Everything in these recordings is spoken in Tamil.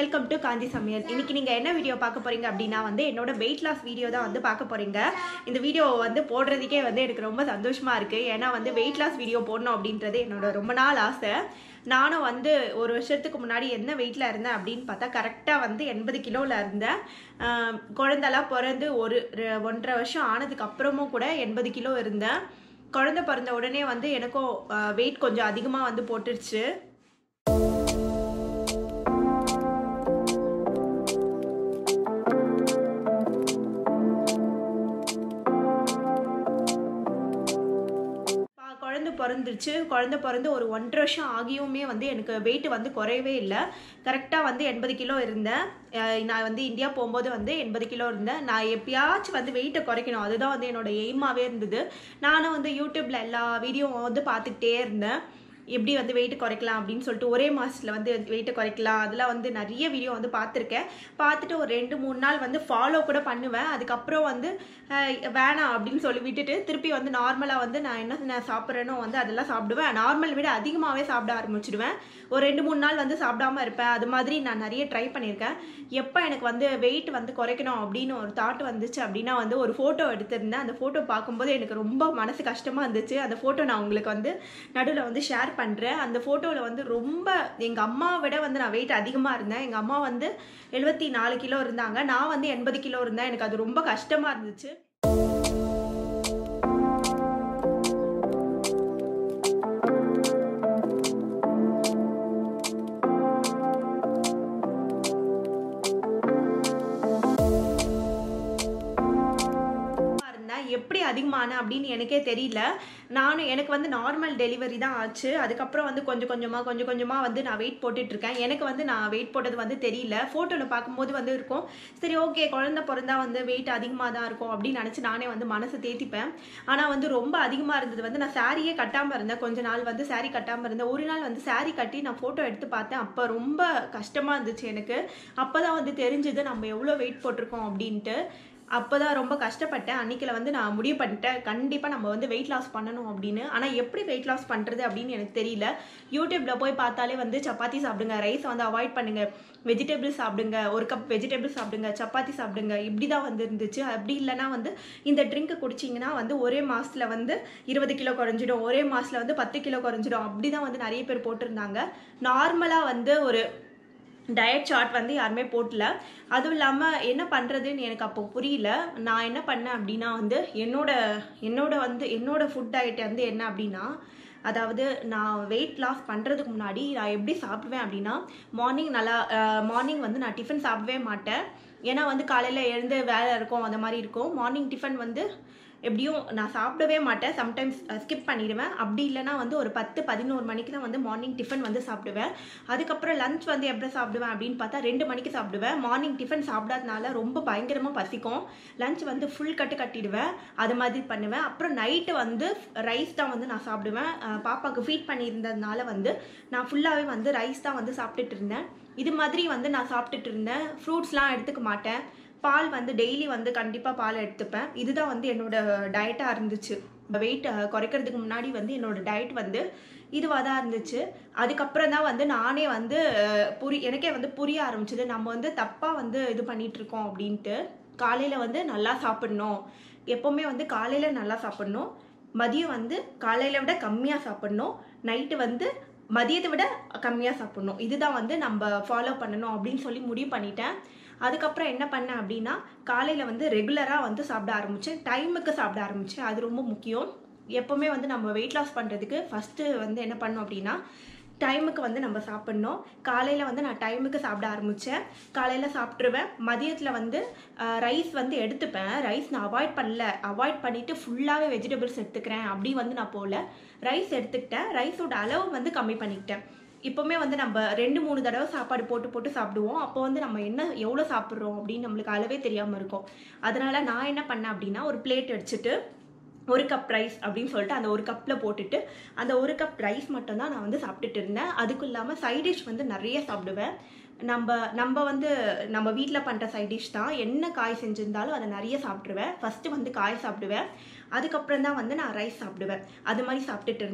வெல்கம் டு காந்தி சமையல் இன்னைக்கு நீங்கள் என்ன வீடியோ பார்க்க போறீங்க அப்படின்னா வந்து என்னோட வெயிட் லாஸ் வீடியோ தான் வந்து பார்க்க போறீங்க இந்த வீடியோ வந்து போடுறதுக்கே வந்து எனக்கு ரொம்ப சந்தோஷமா இருக்கு ஏன்னா வந்து வெயிட் லாஸ் வீடியோ போடணும் அப்படின்றது என்னோட ரொம்ப நாள் ஆசை நானும் வந்து ஒரு வருஷத்துக்கு முன்னாடி என்ன வெயிட்டில் இருந்தேன் அப்படின்னு பார்த்தா கரெக்டாக வந்து எண்பது கிலோவில் இருந்தேன் ஆஹ் குழந்தெல்லாம் பிறந்து ஒரு ரெ- ஒன்றரை வருஷம் ஆனதுக்கு அப்புறமும் கூட எண்பது கிலோ இருந்தேன் குழந்தை பிறந்த உடனே வந்து எனக்கும் வெயிட் கொஞ்சம் அதிகமாக வந்து போட்டுருச்சு பா- குழந்தை பிறந்துருச்சு குழந்தை பிறந்து ஒரு ஒன்றரை வருஷம் ஆகியுமே வந்து எனக்கு வெயிட் வந்து குறையவே இல்லை கரெக்டாக வந்து எண்பது கிலோ இருந்தேன் அஹ் நான் வந்து இந்தியா போகும்போது வந்து எண்பது கிலோ இருந்தேன் நான் எப்பயாச்சும் வந்து வெயிட்டை குறைக்கணும் அதுதான் வந்து என்னோட எய்மாவே இருந்தது நானும் வந்து யூடியூப்ல எல்லா வீடியோவும் வந்து பார்த்துக்கிட்டே இருந்தேன் எப்படி வந்து வெயிட் குறைக்கலாம் அப்படின்னு சொல்லிட்டு ஒரே மாதத்தில் வந்து வெயிட்டை குறைக்கலாம் அதெல்லாம் வந்து நிறைய வீடியோ வந்து பார்த்துருக்கேன் பார்த்துட்டு ஒரு ரெண்டு மூணு நாள் வந்து ஃபாலோ கூட பண்ணுவேன் அதுக்கப்புறம் வந்து அஹ், வேணாம் அப்படின்னு சொல்லி விட்டுட்டு திருப்பி வந்து நார்மலாக வந்து நான் என்ன நான் சாப்பிட்றேனோ வந்து அதெல்லாம் சாப்பிடுவேன் நார்மல் விட அதிகமாகவே சாப்பிட ஆரம்பிச்சிடுவேன் ஒரு ரெண்டு மூணு நாள் வந்து சாப்பிடாம இருப்பேன் அது மாதிரி நான் நிறைய ட்ரை பண்ணியிருக்கேன் எப்போ எனக்கு வந்து வெயிட் வந்து குறைக்கணும் அப்படின்னு ஒரு தாட் வந்துச்சு அப்படின்னா வந்து ஒரு ஃபோட்டோ எடுத்திருந்தேன் அந்த ஃபோட்டோ பார்க்கும்போது எனக்கு ரொம்ப மனசு கஷ்டமாக இருந்துச்சு அந்த ஃபோட்டோ நான் உங்களுக்கு வந்து நடுவில் வந்து ஷேர் பண்ணுறேன் அந்த ஃபோட்டோவில் வந்து ரொம்ப எங்கள் அம்மாவை விட வந்து நான் வெயிட் அதிகமாக இருந்தேன் எங்கள் அம்மா வந்து எழுபத்தி நாலு கிலோ இருந்தாங்க நான் வந்து எண்பது கிலோ இருந்தேன் எனக்கு அது ரொம்ப கஷ்டமாக இருந்துச்சு இருந்தேன் எப்படி அதிகமான அப்படின்னு எனக்கே தெரியல நானும் எனக்கு வந்து நார்மல் டெலிவரி தான் ஆச்சு அதுக்கப்புறம் வந்து கொஞ்சம் கொஞ்சமாக கொஞ்சம் கொஞ்சமாக வந்து நான் வெயிட் போட்டுட்டு இருக்கேன் எனக்கு வந்து நான் வெயிட் போட்டது வந்து தெரியல ஃபோட்டோவில் பார்க்கும்போது வந்து இருக்கும் சரி ஓகே குழந்தை பிறந்தா வந்து வெயிட் அதிகமாக தான் இருக்கும் அப்படின்னு நினச்சி நானே வந்து மனசு தேத்திப்பேன் ஆனால் வந்து ரொம்ப அதிகமாக இருந்தது வந்து நான் சாரியே கட்டாமல் இருந்தேன் கொஞ்ச நாள் வந்து saree கட்டாமல் இருந்தேன் ஒரு நாள் வந்து saree கட்டி நான் ஃபோட்டோ எடுத்து பார்த்தேன் அப்போ ரொம்ப கஷ்டமாக இருந்துச்சு எனக்கு அப்போ தான் வந்து தெரிஞ்சுது நம்ம எவ்வளோ வெயிட் போட்டிருக்கோம் அப்படின்ட்டு அப்போதான் ரொம்ப கஷ்டப்பட்டேன் அன்னைக்கில் வந்து நான் முடிவு பண்ணிட்டேன் கண்டிப்பாக நம்ம வந்து வெயிட் லாஸ் பண்ணணும் அப்படின்னு ஆனால் எப்படி வெயிட் லாஸ் பண்ணுறது அப்படின்னு எனக்கு தெரியல யூடியூப்ல போய் பார்த்தாலே வந்து சப்பாத்தி சாப்பிடுங்க ரைஸ் வந்து அவாய்ட் பண்ணுங்க வெஜிடபிள்ஸ் சாப்பிடுங்க ஒரு கப் வெஜிடபிள்ஸ் சாப்பிடுங்க சப்பாத்தி சாப்பிடுங்க இப்படி தான் வந்து இருந்துச்சு அப்படி இல்லைன்னா வந்து இந்த ட்ரிங்க் குடிச்சிங்கன்னா வந்து ஒரே மாசத்துல வந்து இருபது கிலோ குறைஞ்சிடும் ஒரே மாசத்துல வந்து பத்து கிலோ குறைஞ்சிடும் அப்படி தான் வந்து நிறைய பேர் போட்டிருந்தாங்க நார்மலாக வந்து ஒரு டயட் சார்ட் வந்து யாருமே போட்டல அதுவும் இல்லாமல் என்ன பண்ணுறதுன்னு எனக்கு அப்போ புரியல நான் என்ன பண்ணேன் அப்படின்னா வந்து என்னோட என்னோட வந்து என்னோட ஃபுட் டயட் வந்து என்ன அப்படின்னா அதாவது நான் வெயிட் லாஸ் பண்ணுறதுக்கு முன்னாடி நான் எப்படி சாப்பிடுவேன் அப்படின்னா மார்னிங் நல்லா மார்னிங் வந்து நான் டிஃபன் சாப்பிடவே மாட்டேன் ஏன்னா வந்து காலையில் எழுந்து வேலை இருக்கும் அந்த மாதிரி இருக்கும் மார்னிங் டிஃபன் வந்து எப்படியும் நான் சாப்பிடவே மாட்டேன் சம்டைம்ஸ் ஸ்கிப் பண்ணிடுவேன் அப்படி இல்லைன்னா வந்து ஒரு பத்து பதினோரு மணிக்கு தான் வந்து மார்னிங் டிஃபன் வந்து சாப்பிடுவேன் அதுக்கப்புறம் லஞ்ச் வந்து எப்படி சாப்பிடுவேன் அப்படின்னு பார்த்தா ரெண்டு மணிக்கு சாப்பிடுவேன் மார்னிங் டிஃபன் சாப்பிடாதனால ரொம்ப பயங்கரமாக பசிக்கும் லஞ்ச் வந்து ஃபுல் கட்டு கட்டிடுவேன் அது மாதிரி பண்ணுவேன் அப்புறம் நைட்டு வந்து ரைஸ் தான் வந்து நான் சாப்பிடுவேன் அஹ் பாப்பாவுக்கு ஃபீட் பண்ணியிருந்ததுனால வந்து நான் ஃபுல்லாகவே வந்து ரைஸ் தான் வந்து சாப்பிட்டுட்டு இருந்தேன் இது மாதிரி வந்து நான் சாப்பிட்டுட்டு இருந்தேன் ஃப்ரூட்ஸ்லாம் எடுத்துக்க மாட்டேன் பால் வந்து டெய்லி வந்து கண்டிப்பாக பால் எடுத்துப்பேன் இதுதான் வந்து என்னோட டயட்டாக இருந்துச்சு வெயிட் குறைக்கிறதுக்கு முன்னாடி வந்து என்னோட டயட் வந்து இதுவாக தான் இருந்துச்சு அதுக்கப்புறம் தான் வந்து நானே வந்து அஹ், புரி எனக்கே வந்து புரிய ஆரம்பிச்சது நம்ம வந்து தப்பாக வந்து இது பண்ணிட்டு இருக்கோம் அப்படின்ட்டு காலையில் வந்து நல்லா சாப்பிடணும் எப்போவுமே வந்து காலையில் நல்லா சாப்பிடணும் மதியம் வந்து காலையில் விட கம்மியாக சாப்பிடணும் நைட்டு வந்து மதியத்தை விட கம்மியாக சாப்பிடணும் இதுதான் வந்து நம்ம ஃபாலோ பண்ணணும் அப்படின்னு சொல்லி முடிவு பண்ணிட்டேன் அதுக்கப்புறம் என்ன பண்ணேன் அப்படின்னா காலையில் வந்து ரெகுலராக வந்து சாப்பிட ஆரம்பித்தேன் டைமுக்கு சாப்பிட ஆரம்பித்தேன் அது ரொம்ப முக்கியம் எப்போவுமே வந்து நம்ம வெயிட் லாஸ் பண்ணுறதுக்கு ஃபஸ்ட்டு வந்து என்ன பண்ணோம் அப்படின்னா டைமுக்கு வந்து நம்ம சாப்பிட்ணும் காலையில் வந்து நான் டைமுக்கு சாப்பிட ஆரம்பித்தேன் காலையில் சாப்பிட்ருவேன் மதியத்தில் வந்து ரைஸ் வந்து எடுத்துப்பேன் ரைஸ் நான் அவாய்ட் பண்ணல அவாய்ட் பண்ணிவிட்டு ஃபுல்லாகவே வெஜிடபிள்ஸ் எடுத்துக்கிறேன் அப்படி வந்து நான் போகல ரைஸ் எடுத்துக்கிட்டேன் ரைஸோட அளவு வந்து கம்மி பண்ணிக்கிட்டேன் இப்போவுமே வந்து நம்ம ரெண்டு மூணு தடவை சாப்பாடு போட்டு போட்டு சாப்பிடுவோம் அப்போ வந்து நம்ம என்ன எவ்வளோ சாப்பிட்றோம் அப்படின்னு நம்மளுக்கு அளவே தெரியாமல் இருக்கும் அதனால் நான் என்ன பண்ணேன் அப்படின்னா ஒரு பிளேட் அடிச்சுட்டு ஒரு கப் ரைஸ் அப்படின்னு சொல்லிட்டு அந்த ஒரு கப்பில் போட்டுட்டு அந்த ஒரு கப் ரைஸ் மட்டும்தான் நான் வந்து சாப்பிட்டுட்டு இருந்தேன் அதுக்கும் இல்லாமல் சைட் டிஷ் வந்து நிறைய சாப்பிடுவேன் நம்ம நம்ம வந்து நம்ம வீட்டில் பண்ணுற சைட் டிஷ் தான் என்ன காய் செஞ்சிருந்தாலும் அதை நிறைய சாப்பிட்ருவேன் ஃபஸ்ட்டு வந்து காய் சாப்பிடுவேன் அதுக்கப்புறம் தான் வந்து நான் ரைஸ் சாப்பிடுவேன் அது மாதிரி சாப்பிட்டுட்டு இருந்தேன்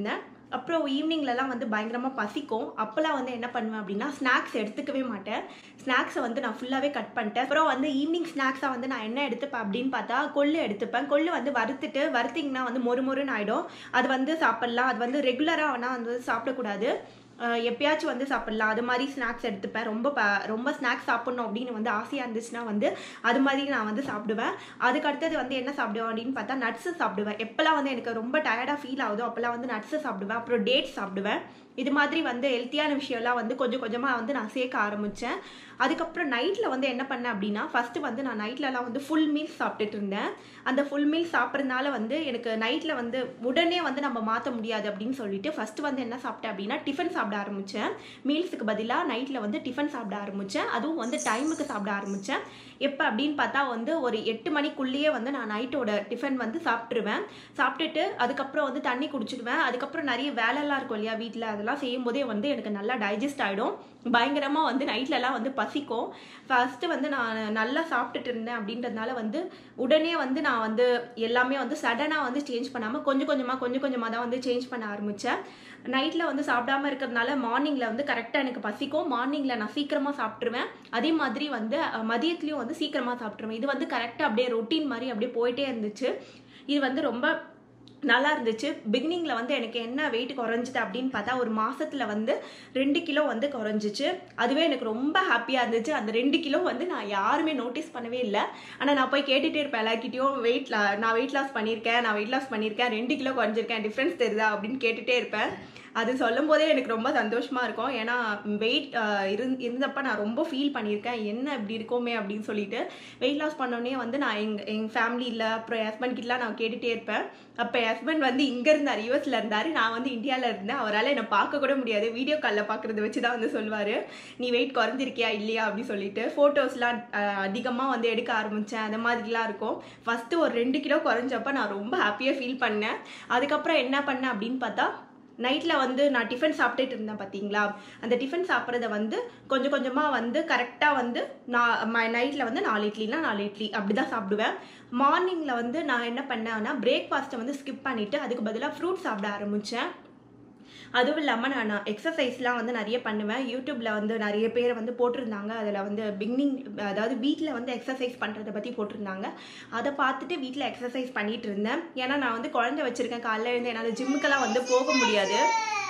அப்புறம் ஈவினிங்லலாம் வந்து பயங்கரமாக பசிக்கும் அப்போல்லாம் வந்து என்ன பண்ணுவேன் அப்படின்னா ஸ்நாக்ஸ் எடுத்துக்கவே மாட்டேன் ஸ்நாக்ஸை வந்து நான் ஃபுல்லாகவே கட் பண்ணிட்டேன் அப்புறம் வந்து ஈவினிங் ஸ்நாக்ஸாக வந்து நான் என்ன எடுத்துப்பேன் அப்படின்னு பார்த்தா கொள்ளு எடுத்துப்பேன் கொள்ளு வந்து வறுத்துட்டு வறுத்திங்கன்னா வந்து மொறு மொறுன்னு ஆகிடும் அது வந்து சாப்பிட்லாம் அது வந்து ரெகுலராக ஆனால் வந்து சாப்பிடக்கூடாது அஹ் எப்பயாச்சும் வந்து சாப்பிட்லாம் அது மாதிரி ஸ்நாக்ஸ் எடுத்துப்பேன் ரொம்ப ப ரொம்ப ஸ்நாக்ஸ் சாப்பிட்ணும் அப்படின்னு வந்து ஆசையாக இருந்துச்சுன்னா வந்து அது மாதிரி நான் வந்து சாப்பிடுவேன் அதுக்கு அடுத்தது வந்து என்ன சாப்பிடுவேன் அப்படின்னு பார்த்தா நட்ஸு சாப்பிடுவேன் எப்போல்லாம் வந்து எனக்கு ரொம்ப டயர்டாக ஃபீல் ஆகுதோ அப்போல்லாம் வந்து நட்ஸு சாப்பிடுவேன் அப்புறம் டேட்ஸ் சாப்பிடுவேன் இது மாதிரி வந்து ஹெல்த்தியான விஷயம்லாம் வந்து கொஞ்சம் கொஞ்சமாக வந்து நான் சேர்க்க ஆரம்பித்தேன் அதுக்கப்புறம் நைட்டில் வந்து என்ன பண்ணேன் அப்படின்னா ஃபஸ்ட்டு வந்து நான் நைட்லலாம் வந்து ஃபுல் மீல் சாப்பிட்டுட்டு இருந்தேன் அந்த ஃபுல் மீல் சாப்பிட்றதுனால வந்து எனக்கு நைட்டில் வந்து உடனே வந்து நம்ம மாற்ற முடியாது அப்படின்னு சொல்லிட்டு ஃபஸ்ட்டு வந்து என்ன சாப்பிட்டேன் அப்படின்னா டிஃபன் சாப்பிட ஆரம்பித்தேன் மீல்ஸுக்கு பதிலாக நைட்டில் வந்து டிஃபன் சாப்பிட ஆரம்பித்தேன் அதுவும் வந்து டைமுக்கு சாப்பிட ஆரம்பித்தேன் எப்போ அப்படின்னு பார்த்தா வந்து ஒரு எட்டு மணிக்குள்ளேயே வந்து நான் நைட்டோட டிஃபன் வந்து சாப்பிட்ருவேன் சாப்பிட்டுட்டு அதுக்கப்புறம் வந்து தண்ணி குடிச்சிடுவேன் அதுக்கப்புறம் நிறைய வேலைலாம் இருக்கும் இல்லையா வீட்டில் அதெல்லாம் செய்யும் போதே வந்து எனக்கு நல்லா டைஜஸ்ட் ஆகிடும் பயங்கரமாக வந்து நைட்லலாம் வந்து பசிக்கும் ஃபஸ்ட்டு வந்து நான் நல்லா சாப்பிட்டுட்டு இருந்தேன் அப்படின்றதுனால வந்து உடனே வந்து நான் வந்து எல்லாமே வந்து சடனாக வந்து சேஞ்ச் பண்ணாமல் கொஞ்சம் கொஞ்சமாக கொஞ்சம் கொஞ்சமாக தான் வந்து சேஞ்ச் பண்ண ஆரம்பித்தேன் நைட்டில் வந்து சாப்பிடாம இருக்கிறதுனால மார்னிங்கில் வந்து கரெக்டாக எனக்கு பசிக்கும் மார்னிங்கில் நான் சீக்கிரமாக சாப்பிட்ருவேன் அதே மாதிரி வந்து அஹ், மதியத்துலேயும் வந்து சீக்கிரமாக சாப்பிட்ருவேன் இது வந்து கரெக்டாக அப்படியே ரொட்டீன் மாதிரி அப்படியே போயிட்டே இருந்துச்சு இது வந்து ரொம்ப நல்லா இருந்துச்சு பிகினிங்கில் வந்து எனக்கு என்ன வெயிட் குறைஞ்சிது அப்படின்னு பார்த்தா ஒரு மாசத்துல வந்து ரெண்டு கிலோ வந்து குறைஞ்சிச்சு அதுவே எனக்கு ரொம்ப ஹாப்பியாக இருந்துச்சு அந்த ரெண்டு கிலோ வந்து நான் யாருமே நோட்டீஸ் பண்ணவே இல்லை ஆனால் நான் போய் கேட்டுகிட்டே இருப்பேன் எல்லாக்கிட்டையும் வெயிட் நான் வெயிட் லாஸ் பண்ணியிருக்கேன் நான் வெயிட் லாஸ் பண்ணியிருக்கேன் ரெண்டு கிலோ குறைஞ்சிருக்கேன் டிஃப்ரென்ஸ் தெரியுதா அப்படின்னு கேட்டுகிட்டே இருப்பேன் அது சொல்லும் போதே எனக்கு ரொம்ப சந்தோஷமா இருக்கும் ஏன்னா வெயிட் இருந் இருந்தப்ப நான் ரொம்ப ஃபீல் பண்ணியிருக்கேன் என்ன இப்படி இருக்கோமே அப்படின்னு சொல்லிட்டு வெயிட் லாஸ் பண்ணோடனே வந்து நான் எங்க எங்கள் ஃபேமிலியில் அப்புறம் என் ஹஸ்பண்ட் கிட்டலாம் நான் கேட்டுகிட்டே இருப்பேன் அப்போ என் ஹஸ்பண்ட் வந்து இங்கே இருந்தார் யூஎஸில் இருந்தார் நான் வந்து இந்தியாவில் இருந்தேன் அவரால் என்னை பார்க்க கூட முடியாது வீடியோ காலில் பார்க்குறத வச்சு தான் வந்து சொல்லுவார் நீ வெயிட் குறைஞ்சிருக்கியா இல்லையா அப்படின்னு சொல்லிட்டு ஃபோட்டோஸ்லாம் அதிகமாக வந்து எடுக்க ஆரம்பித்தேன் அந்த மாதிரிலாம் இருக்கும் ஃபஸ்ட்டு ஒரு ரெண்டு கிலோ குறைஞ்சப்ப நான் ரொம்ப ஹாப்பியாக ஃபீல் பண்ணேன் அதுக்கப்புறம் என்ன பண்ணேன் அப்படின்னு பார்த்தா நைட்டில் வந்து நான் டிஃபன் சாப்பிட்டுட்டு இருந்தேன் பார்த்தீங்களா அந்த டிஃபன் சாப்பிட்றத வந்து கொஞ்சம் கொஞ்சமாக வந்து கரெக்டாக வந்து நான் நைட்டில் வந்து நாலு இட்லினா நாலு இட்லி அப்படி தான் சாப்பிடுவேன் மார்னிங்கில் வந்து நான் என்ன பண்ணேன்னா பிரேக்ஃபாஸ்ட்டை வந்து ஸ்கிப் பண்ணிவிட்டு அதுக்கு பதிலாக ஃப்ரூட் சாப்பிட ஆரம்பித்தேன் அதுவும் இல்லாமல் நான் எக்ஸசைஸ்லாம் வந்து நிறைய பண்ணுவேன் யூடியூப்பில் வந்து நிறைய பேர் வந்து போட்டிருந்தாங்க அதில் வந்து பிகினிங் அதாவது வீட்டில் வந்து எக்ஸசைஸ் பண்ணுறதை பற்றி போட்டிருந்தாங்க அதை பார்த்துட்டு வீட்டில் எக்ஸசைஸ் பண்ணிட்டு இருந்தேன் ஏன்னா நான் வந்து குழந்தை வச்சுருக்கேன் காலைல இருந்து என்னால் ஜிம்முக்கெல்லாம் வந்து போக முடியாது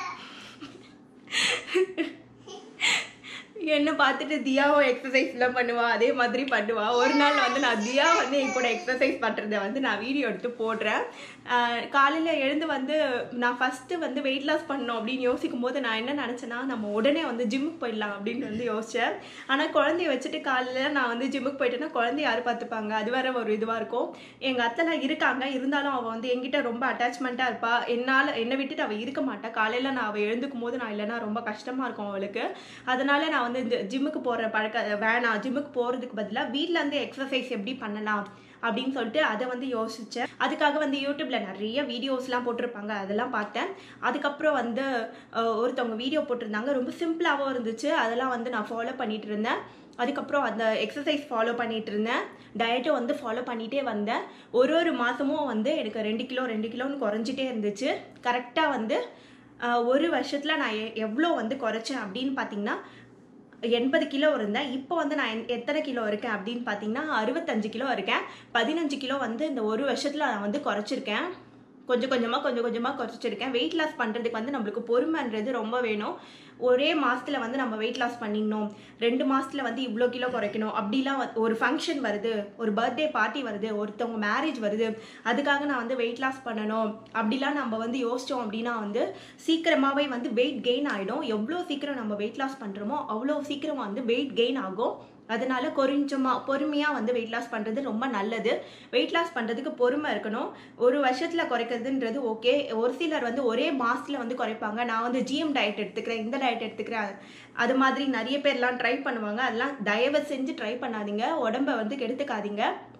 என்ன பார்த்துட்டு தியாவும் எக்ஸசைஸ்லாம் பண்ணுவா அதே மாதிரி பண்ணுவா ஒரு நாள் வந்து நான் தியா வந்து என் கூட எக்ஸசைஸ் பண்ணுறத வந்து நான் வீடியோ எடுத்து போடுறேன் காலையில் எழுந்து வந்து நான் ஃபஸ்ட்டு வந்து வெயிட் லாஸ் பண்ணணும் அப்படின்னு யோசிக்கும் போது நான் என்ன நினச்சேன்னா நம்ம உடனே வந்து ஜிம்முக்கு போயிடலாம் அப்படின்னு வந்து யோசித்தேன் ஆனால் குழந்தைய வச்சுட்டு காலையில் நான் வந்து ஜிம்முக்கு போயிட்டேன்னா குழந்தைய யார் பார்த்துப்பாங்க அது வேற ஒரு இதுவாக இருக்கும் எங்கள் அத்தைலாம் இருக்காங்க இருந்தாலும் அவள் வந்து என்கிட்ட ரொம்ப அட்டாச்மெண்ட்டாக இருப்பா என்னால் என்னை விட்டுட்டு அவள் இருக்க மாட்டா காலையில் நான் அவள் எழுந்துக்கும் போது நான் இல்லைன்னா ரொம்ப கஷ்டமாக இருக்கும் அவளுக்கு அதனால நான் வந்து இந்த ஜிம்முக்கு போகிற பழக்க வேணாம் ஜிம்முக்கு போகிறதுக்கு பதிலாக வீட்டில் இருந்து எக்ஸசைஸ் எப்படி பண்ணலாம் அப்படின்னு சொல்லிட்டு அதை வந்து யோசித்தேன் அதுக்காக வந்து யூடியூப்பில் நிறைய வீடியோஸ்லாம் போட்டிருப்பாங்க அதெல்லாம் பார்த்தேன் அதுக்கப்புறம் வந்து அஹ், ஒருத்தவங்க வீடியோ போட்டிருந்தாங்க ரொம்ப சிம்பிளாகவும் இருந்துச்சு அதெல்லாம் வந்து நான் ஃபாலோ பண்ணிட்டு இருந்தேன் அதுக்கப்புறம் அந்த எக்ஸசைஸ் ஃபாலோ பண்ணிட்டு இருந்தேன் டயட்டும் வந்து ஃபாலோ பண்ணிகிட்டே வந்தேன் ஒரு ஒரு மாதமும் வந்து எனக்கு ரெண்டு கிலோ ரெண்டு கிலோன்னு குறைஞ்சிட்டே இருந்துச்சு கரெக்டாக வந்து அஹ், ஒரு வருஷத்தில் நான் எ- எவ்வளோ வந்து குறைச்சேன் அப்படின்னு பார்த்தீங்கன்னா எண்பது கிலோ இருந்தேன் இப்போ வந்து நான் என்- எத்தனை கிலோ இருக்கேன் அப்படின்னு பார்த்தீங்கன்னா அறுபத்தஞ்சு கிலோ இருக்கேன் பதினஞ்சு கிலோ வந்து இந்த ஒரு வருஷத்தில் நான் வந்து குறைச்சிருக்கேன் கொஞ்சம் கொஞ்சமாக கொஞ்சம் கொஞ்சமாக குறைச்சிருக்கேன் வெயிட் லாஸ் பண்ணுறதுக்கு வந்து நம்மளுக்கு பொறுமைன்றது ரொம்ப வேணும் ஒரே மாசத்துல வந்து நம்ம வெயிட் லாஸ் பண்ணிடணும் ரெண்டு மாசத்துல வந்து இவ்வளோ கிலோ குறைக்கணும் அப்படிலாம் வந்து- ஒரு ஃபங்க்ஷன் வருது ஒரு பர்த்டே பார்ட்டி வருது ஒருத்தவங்க மேரேஜ் வருது அதுக்காக நான் வந்து வெயிட் லாஸ் பண்ணணும் அப்படிலாம் நம்ம வந்து யோசிச்சோம் அப்படின்னா வந்து சீக்கிரமாகவே வந்து வெயிட் கெயின் ஆகிடும் எவ்வளோ சீக்கிரம் நம்ம வெயிட் லாஸ் பண்ணுறோமோ அவ்வளோ சீக்கிரம் வந்து வெயிட் கெயின் ஆகும் அதனால கொஞ்சமா பொறுமையாக வந்து வெயிட் லாஸ் பண்ணுறது ரொம்ப நல்லது வெயிட் லாஸ் பண்ணுறதுக்கு பொறுமை இருக்கணும் ஒரு வருஷத்தில் குறைக்கிறதுன்றது ஓகே ஒரு சிலர் வந்து ஒரே மாசத்துல வந்து குறைப்பாங்க நான் வந்து ஜிஎம் டயட் எடுத்துக்கிறேன் இந்த டயட் எடுத்துக்கிறேன் அது மாதிரி நிறைய பேர்லாம் ட்ரை பண்ணுவாங்க அதெல்லாம் தயவு செஞ்சு ட்ரை பண்ணாதீங்க உடம்ப வந்து கெடுத்துக்காதீங்க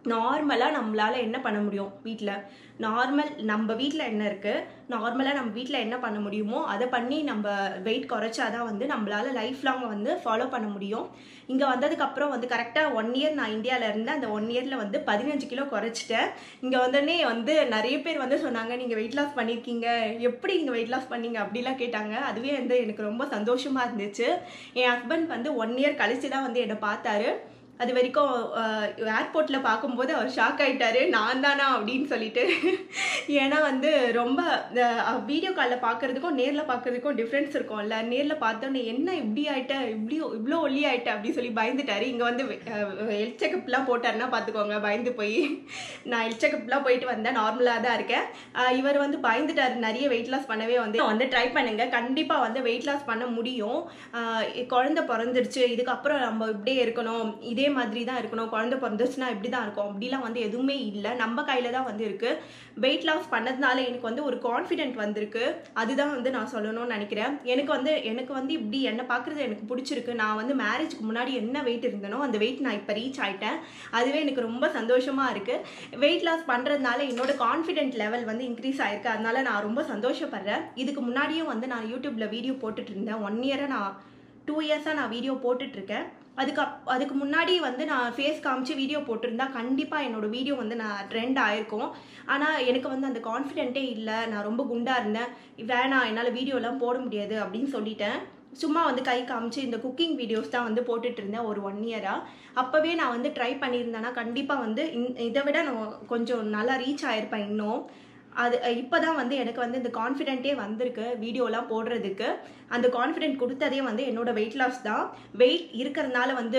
நார்மலாக நம்மளால என்ன பண்ண முடியும் வீட்டில் நார்மல் நம்ம வீட்டில் என்ன இருக்குது நார்மலாக நம்ம வீட்டில் என்ன பண்ண முடியுமோ அதை பண்ணி நம்ம வெயிட் குறைச்சாதான் வந்து நம்மளால லைஃப் லாங் வந்து ஃபாலோ பண்ண முடியும் இங்கே வந்ததுக்கப்புறம் வந்து கரெக்டாக ஒன் இயர் நான் இந்தியாவில் இருந்தேன் அந்த ஒன் இயரில் வந்து பதினஞ்சு கிலோ குறைச்சிட்டேன் இங்கே வந்தோடனே வந்து நிறைய பேர் வந்து சொன்னாங்க நீங்கள் வெயிட் லாஸ் பண்ணியிருக்கீங்க எப்படி நீங்கள் வெயிட் லாஸ் பண்ணீங்க அப்படிலாம் கேட்டாங்க அதுவே வந்து எனக்கு ரொம்ப சந்தோஷமாக இருந்துச்சு என் ஹஸ்பண்ட் வந்து ஒன் இயர் கழிச்சு தான் வந்து என்னை பார்த்தாரு அது வரைக்கும் ஏர்போர்ட்டில் பார்க்கும்போது அவர் ஷாக் ஆயிட்டாரு நான் தானா அப்படின்னு சொல்லிட்டு ஏன்னா வந்து ரொம்ப வீடியோ காலில் பார்க்குறதுக்கும் நேரில் பார்க்குறதுக்கும் டிஃப்ரென்ஸ் இருக்கும்ல நேரில் பார்த்தோன்னே என்ன இப்படி ஆயிட்ட இப்படி இவ்வளோ ஒல்லி ஆயிட்ட அப்படின்னு சொல்லி பயந்துட்டாரு இங்கே வந்து ஹெல்த் செக்கப்லாம் போட்டாருன்னா பார்த்துக்கோங்க பயந்து போய் நான் ஹெல்த் செக்கப்லாம் போயிட்டு வந்தேன் நார்மலாக தான் இருக்கேன் அஹ் இவர் வந்து பயந்துட்டாரு நிறைய வெயிட் லாஸ் பண்ணவே வந்து வந்து ட்ரை பண்ணுங்க கண்டிப்பாக வந்து வெயிட் லாஸ் பண்ண முடியும் அஹ் குழந்தை பிறந்துருச்சு இதுக்கப்புறம் நம்ம இப்படியே இருக்கணும் இதே மாதிரி தான் இருக்கணும் குழந்தை பிறந்துச்சுன்னா இப்படி தான் இருக்கும் அப்படிலாம் வந்து எதுவுமே இல்லை நம்ம கையில் தான் வந்து இருக்குது வெயிட் லாஸ் பண்ணதுனால எனக்கு வந்து ஒரு கான்ஃபிடென்ட் வந்திருக்கு அதுதான் வந்து நான் சொல்லணும்னு நினைக்கிறேன் எனக்கு வந்து எனக்கு வந்து இப்படி என்னை பார்க்குறது எனக்கு பிடிச்சிருக்கு நான் வந்து மேரேஜ்க்கு முன்னாடி என்ன வெயிட் இருந்தனோ அந்த வெயிட் நான் இப்போ ரீச் ஆயிட்டேன் அதுவே எனக்கு ரொம்ப சந்தோஷமாக இருக்குது வெயிட் லாஸ் பண்ணுறதுனால என்னோட கான்ஃபிடென்ட் லெவல் வந்து இன்க்ரீஸ் ஆயிருக்கு அதனால நான் ரொம்ப சந்தோஷப்படுறேன் இதுக்கு முன்னாடியும் வந்து நான் யூடியூப்பில் வீடியோ போட்டுட்டு இருந்தேன் ஒன் இயராக நான் டூ இயர்ஸாக நான் வீடியோ போட்டுட்ருக்கேன் அதுக்கு அப் அதுக்கு முன்னாடி வந்து நான் ஃபேஸ் காமிச்சு வீடியோ போட்டிருந்தா கண்டிப்பாக என்னோட வீடியோ வந்து நான் ட்ரெண்ட் ஆயிருக்கும் ஆனால் எனக்கு வந்து அந்த கான்ஃபிடென்ட்டே இல்லை நான் ரொம்ப குண்டாக இருந்தேன் வேணாம் என்னால் வீடியோலாம் போட முடியாது அப்படின்னு சொல்லிட்டேன் சும்மா வந்து கை காமிச்சு இந்த குக்கிங் வீடியோஸ் தான் வந்து போட்டுட்டு இருந்தேன் ஒரு ஒன் இயராக அப்போவே நான் வந்து ட்ரை பண்ணியிருந்தேன்னா கண்டிப்பாக வந்து இந்- இதை விட நான் கொஞ்சம் நல்லா ரீச் ஆயிருப்பேன் இன்னும் அது இப்போ தான் வந்து எனக்கு வந்து இந்த கான்ஃபிடென்ட்டே வந்திருக்கு வீடியோலாம் போடுறதுக்கு அந்த கான்ஃபிடென்ட் கொடுத்ததே வந்து என்னோட வெயிட் லாஸ் தான் வெயிட் இருக்கிறதுனால வந்து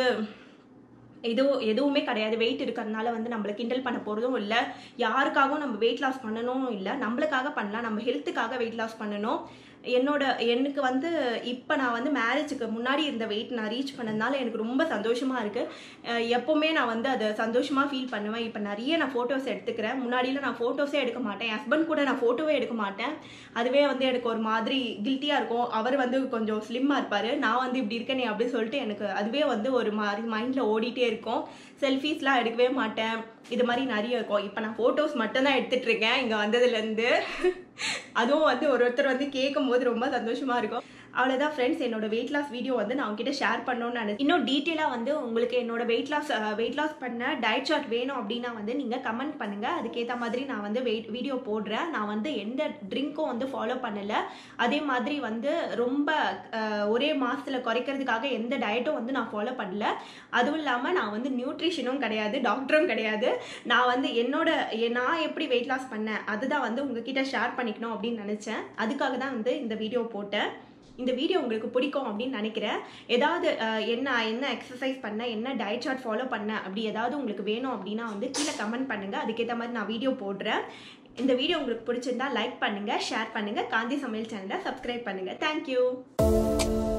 எதுவும் எதுவுமே கிடையாது வெயிட் இருக்கிறதுனால வந்து நம்மளை கிண்டல் பண்ண போகிறதும் இல்லை யாருக்காகவும் நம்ம வெயிட் லாஸ் பண்ணணும் இல்லை நம்மளுக்காக பண்ணலாம் நம்ம ஹெல்த்துக்காக வெயிட் லாஸ் பண்ணணும் என்னோட எனக்கு வந்து இப்போ நான் வந்து மேரேஜுக்கு முன்னாடி இருந்த வெயிட் நான் ரீச் பண்ணதுனால எனக்கு ரொம்ப சந்தோஷமாக இருக்குது எப்போவுமே நான் வந்து அதை சந்தோஷமாக ஃபீல் பண்ணுவேன் இப்போ நிறைய நான் ஃபோட்டோஸ் எடுத்துக்கிறேன் முன்னாடிலாம் நான் ஃபோட்டோஸே எடுக்க மாட்டேன் என் ஹஸ்பண்ட் கூட நான் ஃபோட்டோவே எடுக்க மாட்டேன் அதுவே வந்து எனக்கு ஒரு மாதிரி கில்ட்டியாக இருக்கும் அவர் வந்து கொஞ்சம் ஸ்லிம்மாக இருப்பார் நான் வந்து இப்படி இருக்கேனே அப்படின்னு சொல்லிட்டு எனக்கு அதுவே வந்து ஒரு மாதிரி மைண்டில் ஓடிட்டே இருக்கும் செல்ஃபீஸ்லாம் எடுக்கவே மாட்டேன் இது மாதிரி நிறைய இருக்கும் இப்போ நான் ஃபோட்டோஸ் மட்டும்தான் எடுத்துட்டு இருக்கேன் இங்கே வந்ததுலேருந்து அதுவும் வந்து ஒரு ஒருத்தர் வந்து கேட்கும் போது ரொம்ப சந்தோஷமாக இருக்கும் அவ்வளோதான் ஃப்ரெண்ட்ஸ் என்னோட வெயிட் லாஸ் வீடியோ வந்து நான் உங்ககிட்ட ஷேர் பண்ணணும்னு நினைச்சேன் இன்னும் டீட்டெயிலாக வந்து உங்களுக்கு என்னோட வெயிட் லாஸ் வெயிட் லாஸ் பண்ண டயட் சார்ட் வேணும் அப்படின்னா வந்து நீங்கள் கமெண்ட் பண்ணுங்கள் அதுக்கேற்ற மாதிரி நான் வந்து வெயிட் வீடியோ போடுறேன் நான் வந்து எந்த ட்ரிங்க்கும் வந்து ஃபாலோ பண்ணலை அதே மாதிரி வந்து ரொம்ப அஹ், ஒரே மாதத்தில் குறைக்கிறதுக்காக எந்த டயட்டும் வந்து நான் ஃபாலோ பண்ணல அதுவும் இல்லாமல் நான் வந்து நியூட்ரிஷனும் கிடையாது டாக்டரும் கிடையாது நான் வந்து என்னோட எ- நான் எப்படி வெயிட் லாஸ் பண்ணேன் அதுதான் வந்து உங்ககிட்ட ஷேர் பண்ணிக்கணும் அப்படின்னு நினச்சேன் அதுக்காக தான் வந்து இந்த வீடியோ போட்டேன் இந்த வீடியோ உங்களுக்கு பிடிக்கும் அப்படின்னு நினைக்கிறேன் ஏதாவது அஹ், என்ன என்ன எக்ஸசைஸ் பண்ண என்ன டயட் சார்ட் ஃபாலோ பண்ண அப்படி ஏதாவது உங்களுக்கு வேணும் அப்படின்னா வந்து கீழே கமெண்ட் பண்ணுங்கள் அதுக்கேற்ற மாதிரி நான் வீடியோ போடுறேன் இந்த வீடியோ உங்களுக்கு பிடிச்சிருந்தா லைக் பண்ணுங்கள் ஷேர் பண்ணுங்கள் காந்தி சமையல் சேனலை சப்ஸ்கிரைப் பண்ணுங்கள் தேங்க்யூ